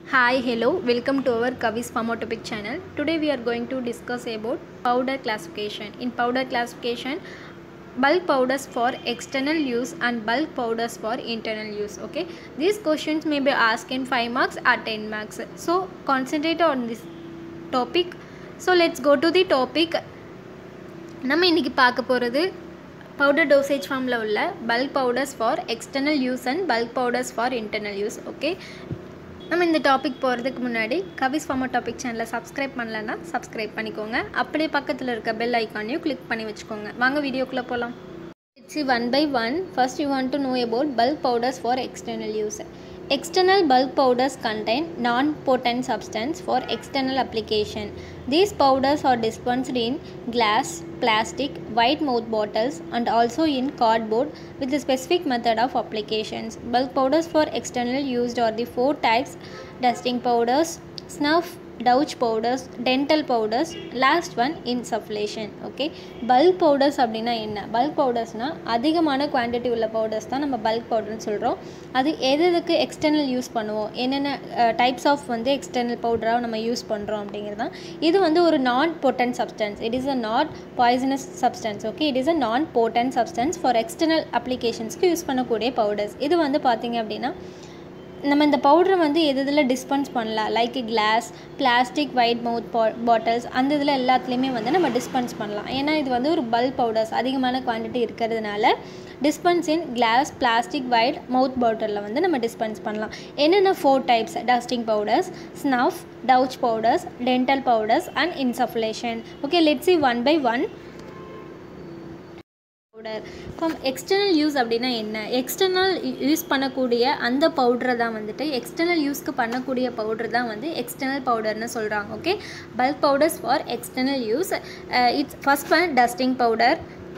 Hi, hello, welcome to our Kavi's Pharmacopic channel. Today we are going to discuss about powder classification. In powder classification, bulk powders for external use and bulk powders for internal use. Okay, these questions may be asked in 5 marks or 10 marks. So concentrate on this topic. So let's go to the topic. நம்ம இன்றைக்கி பார்க்க போகிறது powder dosage ஃபார்மில் உள்ள bulk powders for external use and bulk powders for internal use okay நம்ம இந்த topic போகிறதுக்கு முன்னாடி கவிஸ் ஃபார்மா டாபிக் சேனலை சப்ஸ்கிரைப் பண்ணலன்னா சப்ஸ்கிரைப் பண்ணிக்கோங்க அப்படியே பக்கத்தில் இருக்க பெல் ஐக்கானையும் கிளிக் பண்ணி வச்சுக்கோங்க வாங்க வீடியோக்குள்ளே போகலாம் Let's see one by one. First, you want to know about bulk powders for external use. External bulk powders contain non-potent substance for external application. These powders are dispensed in glass, plastic, white mouth bottles and also in cardboard with a specific method of applications. Bulk powders for external use are the four types dusting powders, snuff, douche powders dental powders last one insufflation okay bulk powders அப்படின்னா என்ன bulk பவுடர்ஸ்னால் அதிகமான quantity உள்ள powders தான் நம்ம bulk பவுடர்னு சொல்கிறோம் அது எது எதுக்கு எக்ஸ்டர்னல் யூஸ் பண்ணுவோம் என்னென்ன டைப்ஸ் ஆஃப் வந்து எக்ஸ்டர்னல் பவுடராக நம்ம யூஸ் பண்ணுறோம் அப்படிங்கிறது தான் இது வந்து ஒரு non potent substance it is a not poisonous substance okay it is a non potent substance for external அப்ளிகேஷன்ஸ்க்கு யூஸ் பண்ணக்கூடிய பவுடர்ஸ் இது வந்து பார்த்திங்க அப்படின்னா நம்ம இந்த பவுடரை வந்து எது இதில் டிஸ்பென்ஸ் பண்ணலாம் like glass plastic wide mouth பா பாட்டில்ஸ் அந்த இதில் எல்லாத்துலேயுமே வந்து நம்ம டிஸ்பென்ஸ் பண்ணலாம் ஏன்னா இது வந்து ஒரு பல்க் பவுடர்ஸ் அதிகமான குவான்டிட்டி இருக்கிறதுனால dispense in glass plastic wide mouth பாட்டிலில் வந்து நம்ம டிஸ்பென்ஸ் பண்ணலாம் என்னென்ன four types dusting powders snuff douche powders dental powders and insufflation okay let's see one by one powder இப்போ எக்ஸ்டர்னல் யூஸ் அப்படின்னா என்ன எக்ஸ்டர்னல் யூஸ் பண்ணக்கூடிய அந்த பவுடரை தான் வந்துட்டு எக்ஸ்டர்னல் யூஸ்க்கு பண்ணக்கூடிய பவுடர் தான் வந்து எக்ஸ்டர்னல் பவுடர்னு சொல்கிறாங்க okay bulk powders for external use it's first one dusting powder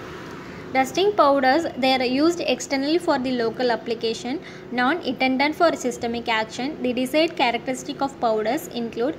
Dusting powders, they are used externally for the local application, non-intended for systemic action. The desired characteristic of powders include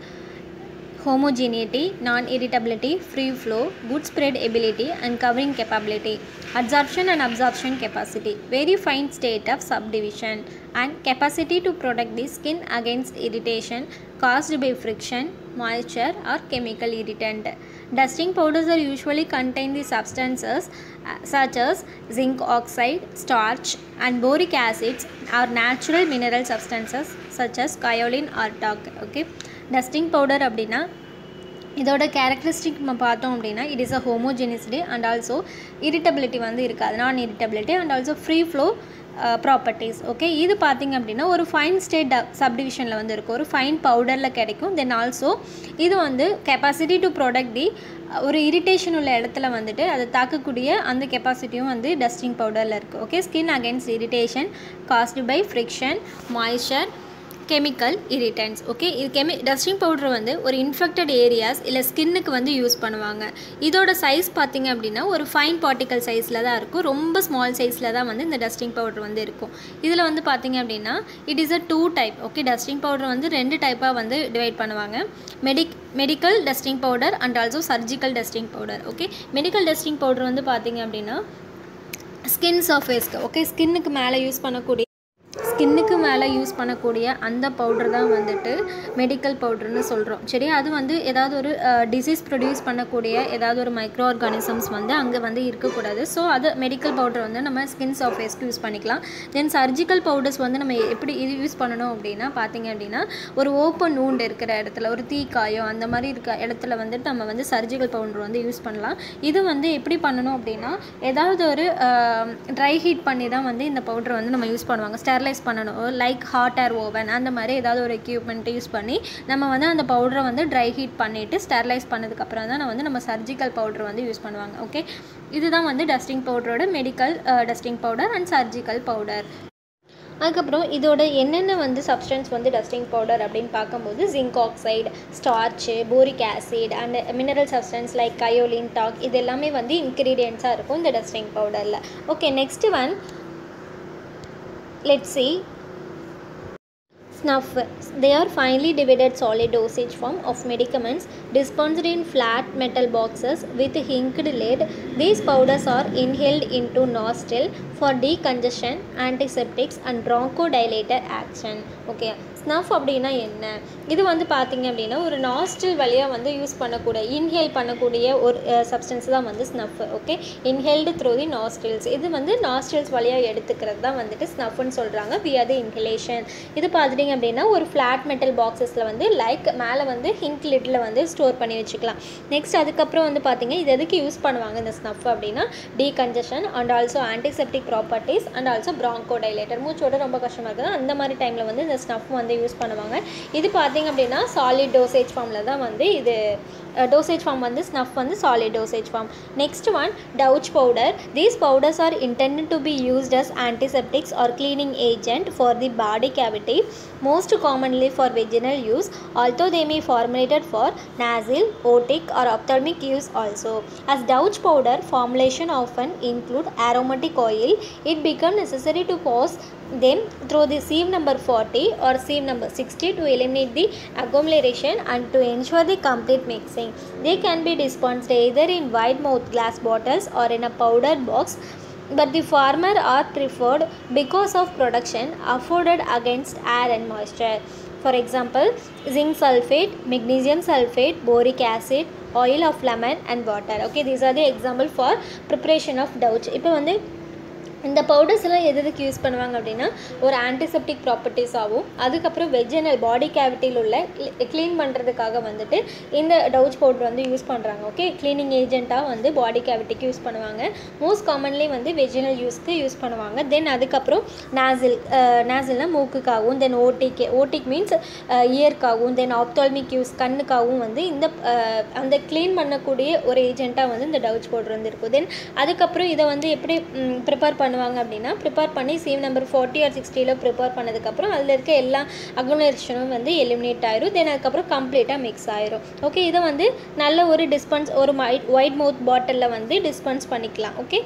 homogeneity, non-irritability, free flow, good spread ability and covering capability, absorption and absorption capacity, very fine state of subdivision and capacity to protect the skin against irritation caused by friction, moisture or chemical irritant. Dusting powders are usually contain the substances uh, such as zinc oxide, starch and boric acids or natural mineral substances such as kaolin or talc. Okay. Dusting powder அப்படின்னா இதோட characteristic நம்ம பார்த்தோம் அப்படின்னா it is a homogeneity and also irritability வந்து இருக்காது non irritability and also free flow properties okay இது பார்த்திங்க அப்படின்னா ஒரு ஃபைன் ஸ்டேட் சப்டிவிஷனில் வந்து இருக்கும் ஒரு ஃபைன் பவுடரில் கிடைக்கும் தென் ஆல்சோ இது வந்து கெப்பாசிட்டி டு ப்ரொடக்ட் தி ஒரு இரிட்டேஷன் உள்ள இடத்துல வந்துட்டு அதை தாக்கக்கூடிய அந்த கெப்பாசிட்டியும் வந்து டஸ்டிங் பவுடரில் இருக்குது okay skin against irritation caused by friction moisture chemical irritants okay இது கெமி டஸ்டிங் பவுடர் வந்து ஒரு இன்ஃபெக்டட் ஏரியாஸ் இல்லை ஸ்கின்னுக்கு வந்து யூஸ் பண்ணுவாங்க இதோட சைஸ் பார்த்திங்க அப்படின்னா ஒரு ஃபைன் பார்ட்டிக்கல் சைஸில் தான் இருக்கும் ரொம்ப ஸ்மால் சைஸில் தான் வந்து இந்த டஸ்டிங் பவுடர் வந்து இருக்கும் இதில் வந்து பார்த்திங்க அப்படின்னா it is a two type okay dusting powder வந்து ரெண்டு டைப்பாக வந்து டிவைட் பண்ணுவாங்க மெடிக் medical dusting powder and also surgical dusting powder okay medical dusting powder வந்து பார்த்திங்க அப்படின்னா ஸ்கின் சர்ஃபேஸ்க்கு ஓகே ஸ்கின்னுக்கு மேலே யூஸ் பண்ணக்கூடிய ஸ்கின்னுக்கு மேலே யூஸ் பண்ணக்கூடிய அந்த பவுடர் தான் வந்துட்டு மெடிக்கல் பவுடர்னு சொல்கிறோம் சரி அது வந்து ஏதாவது ஒரு டிசீஸ் ப்ரொடியூஸ் பண்ணக்கூடிய ஏதாவது ஒரு மைக்ரோ ஆர்கானிசம்ஸ் வந்து அங்கே வந்து இருக்கக்கூடாது ஸோ அது மெடிக்கல் பவுடர் வந்து நம்ம ஸ்கின் சர்ஃபேஸ்க்கு யூஸ் பண்ணிக்கலாம் தென் சர்ஜிக்கல் பவுடர்ஸ் வந்து நம்ம எப்படி இது யூஸ் பண்ணணும் அப்படின்னா பார்த்தீங்க அப்படின்னா ஒரு ஓப்பன் ஊண்டு இருக்கிற இடத்துல ஒரு தீக்காயம் அந்த மாதிரி இருக்க இடத்துல வந்துட்டு நம்ம வந்து சர்ஜிக்கல் பவுடர் வந்து யூஸ் பண்ணலாம் இது வந்து எப்படி பண்ணணும் அப்படின்னா ஏதாவது ஒரு ட்ரை ஹீட் பண்ணி தான் வந்து இந்த பவுடர் வந்து நம்ம யூஸ் பண்ணுவாங்க ஸ்டெர்லைஸ் பண்ணணும் லைக் ஹாட் ஏர் ஓவன் அந்த மாதிரி ஏதாவது ஒரு எக்யூப்மெண்ட்டை யூஸ் பண்ணி நம்ம வந்து அந்த பவுடரை வந்து ட்ரை ஹீட் பண்ணிவிட்டு ஸ்டெர்லைஸ் பண்ணதுக்கப்புறம் தான் வந்து நம்ம சர்ஜிக்கல் பவுடர் வந்து யூஸ் பண்ணுவாங்க ஓகே இதுதான் வந்து டஸ்டிங் பவுடரோட medical dusting powder and surgical powder அதுக்கப்புறம் இதோட என்னென்ன வந்து சப்ஸ்டன்ஸ் வந்து டஸ்டிங் பவுடர் அப்படின்னு பார்க்கும்போது zinc oxide starch boric acid and mineral substance like kaolin talc இது எல்லாமே வந்து இன்க்ரீடியன்ஸாக இருக்கும் இந்த டஸ்டிங் பவுடரில் okay next one let's see snuff they are finely divided solid dosage form of medicaments dispensed in flat metal boxes with hinked lid these powders are inhaled into nostril for decongestion antiseptics and bronchodilator action okay snuff அப்படின்னா என்ன இது வந்து பார்த்தீங்க அப்படின்னா ஒரு நாஸ்டில் வழியாக வந்து use பண்ணக்கூடிய இன்ஹேல் பண்ணக்கூடிய ஒரு சப்ஸ்டன்ஸ் தான் வந்து snuff okay inhaled through the nostrils இது வந்து நாஸ்டில்ஸ் வழியாக எடுத்துக்கிறது தான் வந்துட்டு ஸ்னஃப்னு சொல்கிறாங்க வியா தி இன்ஹிலேஷன் இது பார்த்துட்டிங்க அப்படின்னா ஒரு ஃப்ளாட் மெட்டல் பாக்ஸஸில் வந்து லைக் மேலே வந்து ஹிங்க் லிட்டில் வந்து ஸ்டோர் பண்ணி வச்சுக்கலாம் நெக்ஸ்ட் அதுக்கப்புறம் வந்து பார்த்தீங்க இது எதுக்கு யூஸ் பண்ணுவாங்க இந்த ஸ்னஃப் அப்படின்னா decongestion and also antiseptic properties and also bronchodilator மூச்சோட ரொம்ப கஷ்டமாக இருக்குது அந்த மாதிரி டைமில் வந்து இந்த ஸ்னஃப் வந்து யூஸ் பண்ணுவாங்க இது பார்த்தீங்க அப்படின்னா சாலிட் டோசேஜ் ஃபார்மில் தான் வந்து இது டோசேஜ் ஃபார்ம் வந்து ஸ்னஃப் வந்து solid dosage form next one douche powder these powders are intended to be used as antiseptics or cleaning agent for the body cavity most commonly for vaginal use although they may formulated for nasal otic or ophthalmic use also as douch powder formulation often include aromatic oil it become necessary to pass them through the sieve number 40 or sieve number 60 to eliminate the agglomeration and to ensure the complete mixing they can be dispensed either in wide mouth glass bottles or in a powdered box but the former are preferred because of production afforded against air and moisture. For example, zinc sulfate, magnesium sulfate, boric acid, oil of lemon and water. Okay, these are the example for preparation of douche. இப்போ வந்து இந்த பவுடர்ஸ்லாம் எது எதுக்கு use பண்ணுவாங்க அப்படின்னா ஒரு antiseptic ப்ராப்பர்ட்டிஸாகவும் அதுக்கப்புறம் vaginal பாடி கேவிட்டியில் உள்ள க்ளீன் பண்ணுறதுக்காக வந்துட்டு இந்த டவுச் பவுடர் வந்து யூஸ் பண்ணுறாங்க ஓகே க்ளீனிங் ஏஜென்ட்டாக வந்து பாடி கேவிட்டிக்கு யூஸ் பண்ணுவாங்க மோஸ்ட் காமன்லி வந்து வெஜினல் யூஸ்க்கு யூஸ் பண்ணுவாங்க தென் அதுக்கப்புறம் நாசில் நாசில்னால் மூக்குக்காகவும் தென் ஓடிக்கு ஓட்டிக் மீன்ஸ் இயர்க்காகவும் தென் ஆப்தால்மிக் யூஸ் கண்ணுக்காகவும் வந்து இந்த அஹ், அந்த க்ளீன் பண்ணக்கூடிய ஒரு ஏஜென்ட்டாக வந்து இந்த டவுச் பவுடர் வந்து இருக்கும் தென் அதுக்கப்புறம் இதை வந்து எப்படி ப்ரிப்பேர் பண்ணுவாங்க அப்படின்னா ப்ரிப்பேர் பண்ணி சீவ் நம்பர் ஃபார்ட்டி ஆர் சிக்ஸ்டியில் ப்ரிப்பேர் பண்ணதுக்கப்புறம் அதில் இருக்க எல்லா அக்னரேஷனும் வந்து எலிமினேட் ஆயிரும் தென் அதுக்கப்புறம் கம்ப்ளீட்டாக மிக்ஸ் ஆயிரும் ஓகே இதை வந்து நல்ல ஒரு டிஸ்பென்ஸ் ஒரு ஒயிட் மவுத் பாட்டிலில் வந்து டிஸ்பென்ஸ் பண்ணிக்கலாம் ஓகே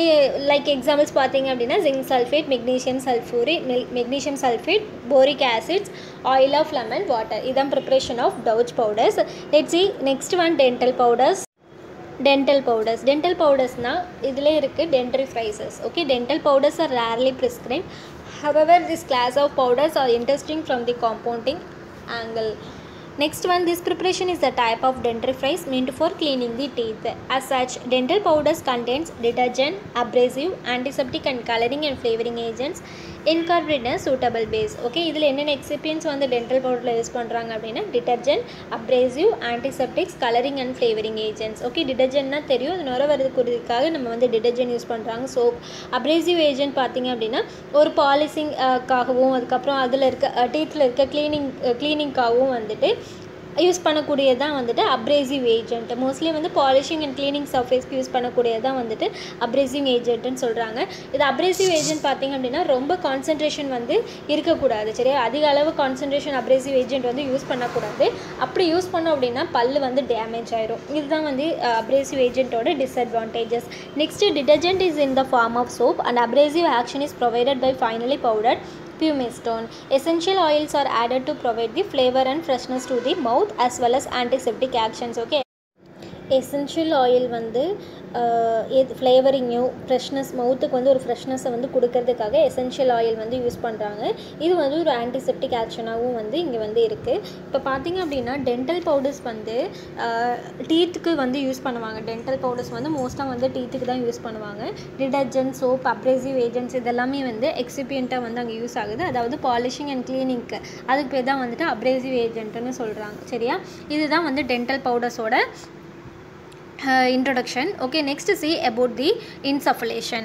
லைக் எக்ஸாம்பிள்ஸ் பார்த்தீங்க அப்படின்னா zinc sulphate magnesium sulphur magnesium sulphate boric acids oil of lemon water இதான் preparation of douche powders let see next one dental powders dental powders dental பவுடர்ஸ்னால் இதில் இருக்குது dentifrices okay dental powders are rarely prescribed however this class of powders are interesting from the compounding angle next one this preparation is the type of dentifrice meant for cleaning the teeth as such dental powders contains detergent abrasive antiseptic and coloring and flavoring agents incorporated in a suitable base okay இதில் என்னென்ன excipients வந்து dental பவுடரில் use பண்ணுறாங்க அப்படின்னா detergent abrasive antiseptics colouring and flavouring agents okay டிட்டர்ஜென்ட்னா தெரியும் அது நுர வரதுக்குறதுக்காக நம்ம வந்து டிட்டர்ஜென்ட் யூஸ் பண்ணுறாங்க சோப் அப்ரேசிவ் ஏஜென்ட் பார்த்தீங்க அப்படின்னா ஒரு பாலிசிங் காகவும் அதுக்கப்புறம் அதில் இருக்க டீத்தில் இருக்க க்ளீனிங் க்ளீனிங்காகவும் வந்துட்டு யூஸ் பண்ணக்கூடியது தான் வந்துட்டு அப்ரேசிவ் ஏஜென்ட் மோஸ்ட்லி வந்து பாலிஷிங் அண்ட் க்ளீனிங் சர்ஃபேஸ்க்கு யூஸ் பண்ணக்கூடியது தான் வந்துட்டு அப்ரேசிவ் ஏஜென்ட்னு சொல்கிறாங்க இது அப்ரேசிவ் ஏஜென்ட் பார்த்திங்க அப்படின்னா ரொம்ப கான்சன்ட்ரேஷன் வந்து இருக்கக்கூடாது சரியா அதிக அளவு கான்சன்ட்ரேஷன் அப்ரேசிவ் ஏஜென்ட் வந்து யூஸ் பண்ணக்கூடாது அப்படி யூஸ் பண்ணோம் அப்படின்னா பல்லு வந்து டேமேஜ் ஆயிரும் இதுதான் வந்து அப்ரேசிவ் ஏஜென்ட்டோட disadvantages next detergent is in the form of soap and abrasive action is provided by finally powder pumestone. Essential oils are added to provide the flavor and freshness to the mouth as well as antiseptic actions. Okay. Essential oil வந்து ஆஹ், எது ஃப்ளேவரிங்கையும் freshness மவுத்துக்கு வந்து ஒரு ஃப்ரெஷ்னஸை வந்து கொடுக்கறதுக்காக essential oil வந்து use பண்ணுறாங்க இது வந்து ஒரு ஆன்டிசெப்டிக் ஆக்ஷனாகவும் வந்து இங்கே வந்து இருக்குது இப்போ பார்த்தீங்க அப்படின்னா டென்டல் பவுடர்ஸ் வந்து டீத்துக்கு வந்து யூஸ் பண்ணுவாங்க டென்டல் பவுடர்ஸ் வந்து மோஸ்ட்டாக வந்து டீத்துக்கு தான் யூஸ் பண்ணுவாங்க டிடர்ஜென்ட் சோப் அப்ரேசிவ் ஏஜென்ட்ஸ் இதெல்லாமே வந்து எக்ஸிபியண்ட்டாக வந்து அங்கே யூஸ் ஆகுது அதாவது பாலிஷிங் அண்ட் க்ளீனிங்க்கு அதுக்கு பேர் தான் வந்துட்டு அப்ரேசிவ் ஏஜென்ட்னு சொல்கிறாங்க சரியா இதுதான் வந்து டென்டல் பவுடர்ஸோட uh, introduction okay next see about the insufflation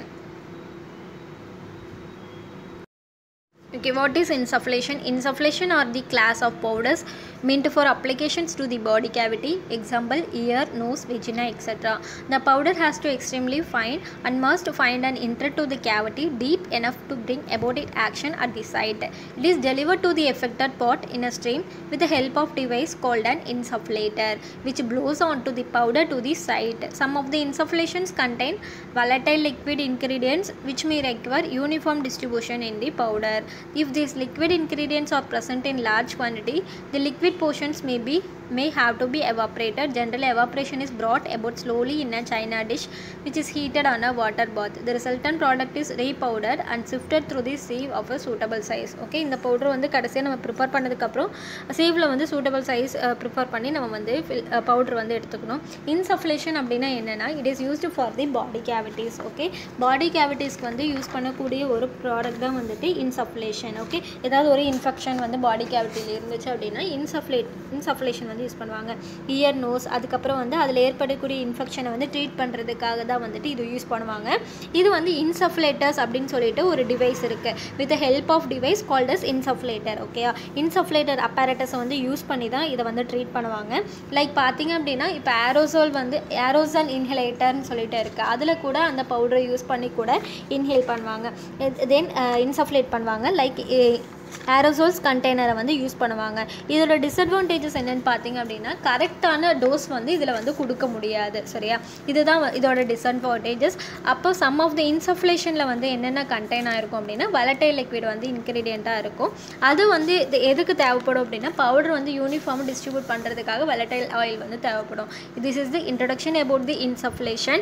okay what is insufflation insufflation are the class of powders meant for applications to the body cavity example ear nose vagina etc the powder has to extremely fine and must find an entry to the cavity deep enough to bring about it action at the site it is delivered to the affected part in a stream with the help of device called an insufflator which blows onto the powder to the site some of the insufflations contain volatile liquid ingredients which may require uniform distribution in the powder if these liquid ingredients are present in large quantity the liquid portions may be may have to be evaporated. Generally, evaporation is brought about slowly in a china dish which is heated on a water bath. The resultant product is repowdered and sifted through the sieve of a suitable size. Okay இந்த powder வந்து கடைசியாக நம்ம prepare பண்ணதுக்கப்புறம் சீவில் வந்து suitable size prepare பண்ணி நம்ம வந்து powder வந்து எடுத்துக்கணும் இன்சஃப்லேஷன் அப்படின்னா என்னென்னா it is used for the body cavities okay body கேவிட்டிஸ்க்கு வந்து யூஸ் பண்ணக்கூடிய ஒரு ப்ராடக்ட் தான் வந்துட்டு இன்சஃப்லேஷன் ஓகே ஏதாவது ஒரு இன்ஃபெக்ஷன் வந்து பாடி கேவிட்டியில் இருந்துச்சு அப்படின்னா இன்சஃப்லேட் இன்சஃப்லேஷன் வந்து யூஸ் பண்ணுவாங்க இயர் நோஸ் அதுக்கப்புறம் வந்து அதில் ஏற்படக்கூடிய இன்ஃபெக்ஷனை வந்து ட்ரீட் பண்ணுறதுக்காக தான் வந்துட்டு இது யூஸ் பண்ணுவாங்க இது வந்து இன்சஃப்லேட்டர்ஸ் அப்படின்னு சொல்லிட்டு ஒரு டிவைஸ் இருக்குது with help of device called as insufflator ஓகேயா இன்சஃப்லேட்டர் அப்பேரட்டஸை வந்து யூஸ் பண்ணி தான் இதை வந்து ட்ரீட் பண்ணுவாங்க லைக் பார்த்தீங்க அப்படின்னா இப்போ ஏரோசோல் வந்து ஏரோசல் இன்ஹலேட்டர்னு சொல்லிட்டு இருக்குது அதில் கூட அந்த பவுடரை யூஸ் பண்ணி கூட இன்ஹேல் பண்ணுவாங்க தென் இன்சஃப்லேட் பண்ணுவாங்க லைக் ஏரோசோல்ஸ் கண்டெய்னரை வந்து யூஸ் பண்ணுவாங்க இதோட டிஸ்அட்வான்டேஜஸ் என்னென்னு பார்த்தீங்க அப்படின்னா கரெக்டான டோஸ் வந்து இதில் வந்து கொடுக்க முடியாது சரியா இதுதான் வ- இதோட டிஸ்அட்வான்டேஜஸ் அப்போ சம் ஆஃப் த இன்சஃப்லேஷனில் வந்து என்னென்ன கண்டெய்ன் ஆயிருக்கும் அப்படின்னா வலட்டைல் லிக்விட் வந்து இன்க்ரீடியண்ட்டாக இருக்கும் அது வந்து இது எதுக்கு தேவைப்படும் அப்படின்னா பவுடர் வந்து யூனிஃபார்ம் டிஸ்ட்ரிபியூட் பண்ணுறதுக்காக வலட்டைல் ஆயில் வந்து தேவைப்படும் this is the introduction about the insufflation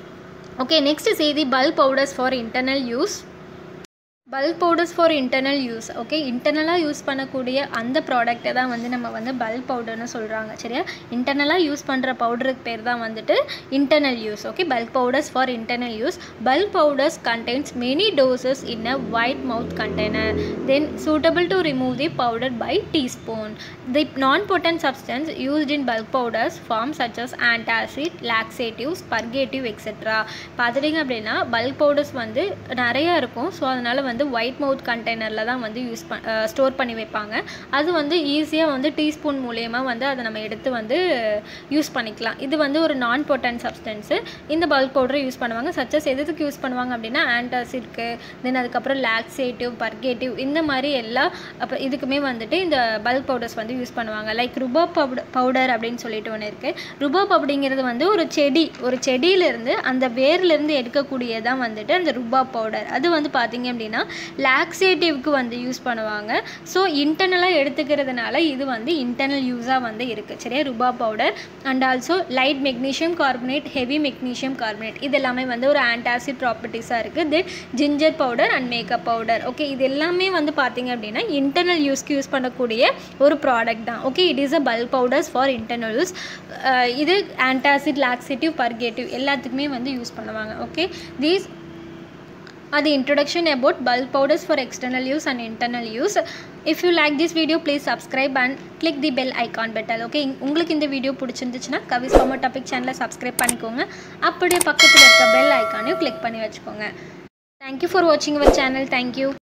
okay next see the bulk powders for internal use bulk powders for internal use okay இன்டர்னலாக யூஸ் பண்ணக்கூடிய அந்த ப்ராடக்ட்டை தான் வந்து நம்ம வந்து பல்க் பவுடர்னு சொல்கிறாங்க சரியா இன்டர்னலாக யூஸ் பண்ணுற பவுடருக்கு பேர் தான் வந்துட்டு internal use okay bulk powders for internal use bulk powders contains many doses in a white mouth container then suitable to remove the powder by teaspoon the non-potent substance used in bulk powders form such as antacid laxatives purgative etc பார்த்துட்டிங்க அப்படின்னா bulk powders வந்து நிறையா இருக்கும் so அதனால் வந்து white மவுத் கண்டெய்னரில் தான் வந்து யூஸ் பண் ஸ்டோர் பண்ணி வைப்பாங்க அது வந்து ஈஸியாக வந்து டீஸ்பூன் மூலயமா வந்து அதை நம்ம எடுத்து வந்து யூஸ் பண்ணிக்கலாம் இது வந்து ஒரு நான் பொட்டன் சப்ஸ்டன்ஸு இந்த பல்க் பவுடரை யூஸ் பண்ணுவாங்க சச்சஸ் எதுக்கு யூஸ் பண்ணுவாங்க அப்படின்னா ஆன்டாசிட்க்கு தென் அதுக்கப்புறம் லாக்ஸேட்டிவ் பர்கேட்டிவ் இந்த மாதிரி எல்லா அப்போ இதுக்குமே வந்துட்டு இந்த பல்க் பவுடர்ஸ் வந்து யூஸ் பண்ணுவாங்க லைக் ருபா பவுடர் பவுடர் அப்படின்னு சொல்லிட்டு ஒன்று இருக்குது ருபாப் அப்படிங்கிறது வந்து ஒரு செடி ஒரு செடியிலேருந்து அந்த வேர்லேருந்து எடுக்கக்கூடியதான் வந்துட்டு அந்த ருபா பவுடர் அது வந்து பார்த்தீங்க அப்படின்னா லாக்ஸேட்டிவ்க்கு வந்து யூஸ் பண்ணுவாங்க ஸோ இன்டர்னலாக எடுத்துக்கிறதுனால இது வந்து இன்டர்னல் யூஸாக வந்து இருக்குது சரியா rhubarb powder and also light magnesium carbonate heavy magnesium carbonate இது எல்லாமே வந்து ஒரு ஆன்டாசிட் ப்ராப்பர்ட்டிஸாக இருக்குது then ginger powder and makeup powder okay இது எல்லாமே வந்து பார்த்தீங்க அப்படின்னா இன்டர்னல் யூஸ்க்கு யூஸ் பண்ணக்கூடிய ஒரு ப்ராடக்ட் தான் okay it is a bulk powders for internal use இது ஆன்டாசிட் லாக்ஸேட்டிவ் பர்கேட்டிவ் எல்லாத்துக்குமே வந்து யூஸ் பண்ணுவாங்க okay these are the introduction about bulk powders for external use and internal use if you like this video please subscribe and click the bell icon button okay உங்களுக்கு இந்த video பிடிச்சிருந்துச்சுன்னா Kavi's pharma topic சேனலை subscribe பண்ணிக்கோங்க அப்படியே பக்கத்தில் இருக்க bell ஐக்கானையும் click பண்ணி வச்சுக்கோங்க தேங்க்யூ ஃபார் வாட்சிங் அவர் சேனல் தேங்க்யூ